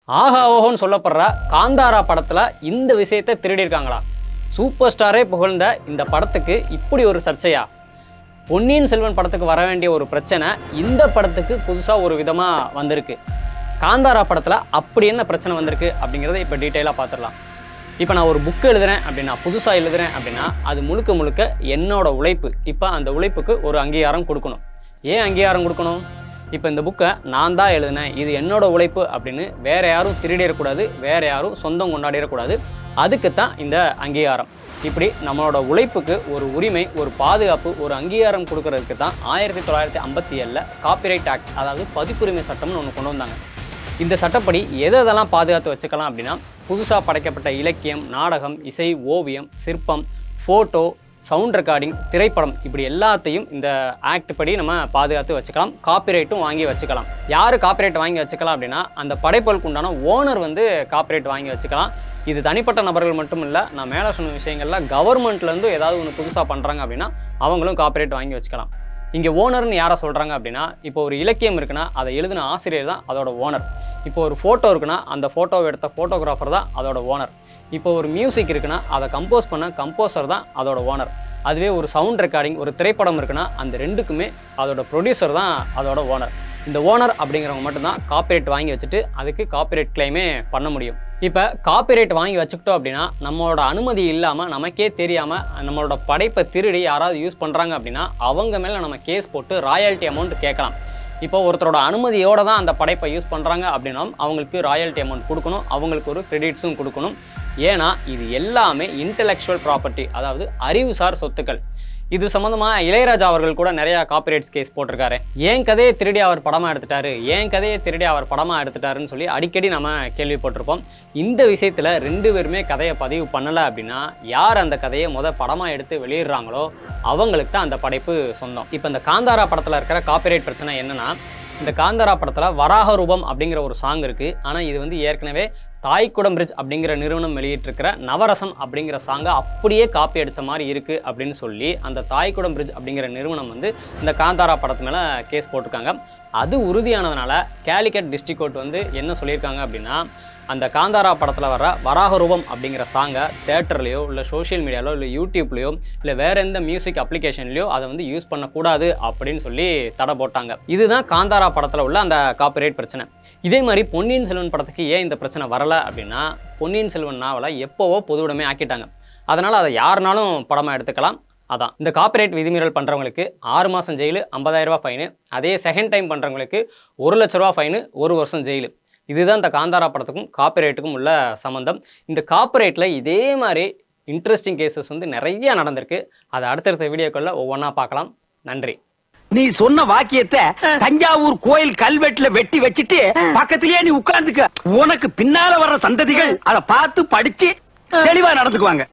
ஆஹா ஓஹோன்னு சொல்லப்படுற காந்தாரா படத்தில் இந்த விஷயத்தை திருடியிருக்காங்களா சூப்பர் ஸ்டாரே புகழ்ந்த இந்த படத்துக்கு இப்படி ஒரு சர்ச்சையா பொன்னியின் செல்வன் படத்துக்கு வர வேண்டிய ஒரு பிரச்சனை இந்த படத்துக்கு புதுசாக ஒரு விதமாக வந்திருக்கு காந்தாரா படத்தில் அப்படி என்ன பிரச்சனை வந்திருக்கு அப்படிங்கிறத இப்போ டீட்டெயிலாக பார்த்துடலாம் இப்போ நான் ஒரு புக் எழுதுறேன் அப்படின்னா புதுசாக எழுதுறேன் அப்படின்னா அது முழுக்க முழுக்க என்னோட உழைப்பு இப்போ அந்த உழைப்புக்கு ஒரு அங்கீகாரம் கொடுக்கணும் ஏன் அங்கீகாரம் கொடுக்கணும் இப்போ இந்த புக்கை நான் தான் எழுதினேன் இது என்னோட உழைப்பு அப்படின்னு வேற யாரும் திருடிடக்கூடாது வேற யாரும் சொந்தம் கொண்டாடிடக்கூடாது அதுக்கு தான் இந்த அங்கீகாரம் இப்படி நம்மளோட உழைப்புக்கு ஒரு உரிமை ஒரு பாதுகாப்பு ஒரு அங்கீகாரம் கொடுக்கறதுக்கு தான் ஆயிரத்தி தொள்ளாயிரத்தி ஐம்பத்தி ஏழில் காப்பிரைட் ஆக்ட் அதாவது பதிப்புரிமை சட்டம்னு ஒன்று கொண்டு வந்தாங்க இந்த சட்டப்படி எதை எதெல்லாம் பாதுகாத்து வச்சுக்கலாம் அப்படின்னா புதுசாக படைக்கப்பட்ட இலக்கியம் நாடகம் இசை ஓவியம் சிற்பம் ஃபோட்டோ சவுண்ட் ரெக்கார்டிங் திரைப்படம் இப்படி எல்லாத்தையும் இந்த ஆக்ட் படி நம்ம பாதுகாத்து வச்சுக்கலாம் காப்பிரைட்டும் வாங்கி வச்சுக்கலாம் யார் காப்பிரைட் வாங்கி வச்சுக்கலாம் அப்படின்னா அந்த படைப்புகளுக்கு உண்டான ஓனர் வந்து காப்பிரைட் வாங்கி வச்சுக்கலாம் இது தனிப்பட்ட நபர்கள் மட்டும் இல்லை நான் மேலே சொன்ன விஷயங்கள்ல கவர்மெண்ட்லேருந்து ஏதாவது ஒன்று புதுசாக பண்ணுறாங்க அப்படின்னா அவங்களும் காப்பிரைட் வாங்கி வச்சுக்கலாம் இங்கே ஓனர்னு யாரை சொல்கிறாங்க அப்படின்னா இப்போ ஒரு இலக்கியம் இருக்குன்னா அதை எழுதின ஆசிரியர் தான் அதோட ஓனர் இப்போ ஒரு ஃபோட்டோ இருக்குன்னா அந்த ஃபோட்டோவை எடுத்த ஃபோட்டோகிராஃபர் தான் அதோட ஓனர் இப்போ ஒரு மியூசிக் இருக்குன்னா அதை கம்போஸ் பண்ண கம்போசர் தான் அதோட ஓனர் அதுவே ஒரு சவுண்ட் ரெக்கார்டிங் ஒரு திரைப்படம் இருக்குன்னா அந்த ரெண்டுக்குமே அதோட ப்ரொடியூசர் தான் அதோட ஓனர் இந்த ஓனர் அப்படிங்கிறவங்க மட்டும்தான் காப்பிரைட் வாங்கி வச்சுட்டு அதுக்கு காப்பிரைட் கிளைமே பண்ண முடியும் இப்போ காப்பிரைட் வாங்கி வச்சுக்கிட்டோம் அப்படின்னா நம்மளோட அனுமதி இல்லாமல் நமக்கே தெரியாமல் நம்மளோட படைப்பை திருடி யாராவது யூஸ் பண்ணுறாங்க அப்படின்னா அவங்க மேலே நம்ம கேஸ் போட்டு ராயல்ட்டி அமௌண்ட் கேட்கலாம் இப்போ ஒருத்தரோட அனுமதியோட தான் அந்த படைப்பை யூஸ் பண்ணுறாங்க அப்படின்னா அவங்களுக்கு ராயல்ட்டி அமௌண்ட் கொடுக்கணும் அவங்களுக்கு ஒரு கிரெடிட்ஸும் கொடுக்கணும் ஏன்னா இது எல்லாமே இன்டெலெக்சுவல் ப்ராப்பர்ட்டி அதாவது அறிவுசார் சொத்துக்கள் இது சம்மந்தமாக இளையராஜா அவர்கள் கூட நிறையா காப்பிரைட்ஸ் கேஸ் போட்டிருக்காரு ஏன் கதையை திருடி அவர் படமாக எடுத்துட்டாரு ஏன் கதையை திருடி அவர் படமாக எடுத்துட்டாருன்னு சொல்லி அடிக்கடி நம்ம கேள்விப்பட்டிருப்போம் இந்த விஷயத்தில் ரெண்டு பேருமே கதையை பதிவு பண்ணலை அப்படின்னா யார் அந்த கதையை முத படமாக எடுத்து வெளியிடுறாங்களோ அவங்களுக்கு தான் அந்த படைப்பு சொந்தம் இப்போ இந்த காந்தாரா படத்தில் இருக்கிற காப்பிரைட் பிரச்சனை என்னன்னா இந்த காந்தாரா படத்தில் வராக ரூபம் அப்படிங்கிற ஒரு சாங் இருக்குது ஆனால் இது வந்து ஏற்கனவே தாய்க்குடம் பிரிட்ஜ் அப்படிங்கிற நிறுவனம் வெளியிட்டிருக்கிற நவரசம் அப்படிங்கிற சாங்கை அப்படியே காப்பி அடித்த மாதிரி இருக்குது அப்படின்னு சொல்லி அந்த தாய்க்குடம் பிரிட்ஜ் அப்படிங்கிற நிறுவனம் வந்து இந்த காந்தாரா படத்து மேலே கேஸ் போட்டிருக்காங்க அது உறுதியானதுனால கேலிக்கட் டிஸ்ட்ரிக் கோர்ட் வந்து என்ன சொல்லியிருக்காங்க அப்படின்னா அந்த காந்தாரா படத்தில் வர வராக ரூபம் அப்படிங்கிற சாங்கை தேட்டர்லையோ இல்லை சோஷியல் மீடியாலோ இல்லை யூடியூப்லையோ இல்லை வேற எந்த மியூசிக் அப்ளிகேஷன்லையோ அதை வந்து யூஸ் பண்ணக்கூடாது அப்படின்னு சொல்லி தடை போட்டாங்க இதுதான் காந்தாரா படத்தில் உள்ள அந்த காப்பிரைட் பிரச்சனை இதே மாதிரி பொன்னியின் செல்வன் படத்துக்கு ஏன் இந்த பிரச்சனை வரலை அப்படின்னா பொன்னியின் செல்வன் நாவலை எப்போவோ பொது உடைமை ஆக்கிட்டாங்க அதனால் அதை யாருனாலும் படமாக எடுத்துக்கலாம் அதான் இந்த காப்பிரைட் விதிமீறல் பண்ணுறவங்களுக்கு ஆறு மாதம் ஜெயிலு ஐம்பதாயிரம் ரூபாய் ஃபைனு அதே செகண்ட் டைம் பண்ணுறவங்களுக்கு ஒரு லட்ச ரூபா ஃபைனு ஒரு வருஷம் ஜெயிலு இதுதான் இந்த காந்தாரா படத்துக்கும் காப்பிரைட்டுக்கும் உள்ள சம்மந்தம் இந்த காப்பிரைட்டில் இதே மாதிரி இன்ட்ரெஸ்டிங் கேசஸ் வந்து நிறைய நடந்திருக்கு அதை அடுத்தடுத்த வீடியோக்களில் ஒவ்வொன்றா பார்க்கலாம் நன்றி நீ சொன்ன வாக்கியத்தை தஞ்சாவூர் கோயில் கல்வெட்டுல வெட்டி வச்சிட்டு பக்கத்திலேயே நீ உட்கார்ந்துக்க உனக்கு பின்னால வர்ற சந்ததிகள் அத பார்த்து படிச்சு தெளிவா நடந்துக்குவாங்க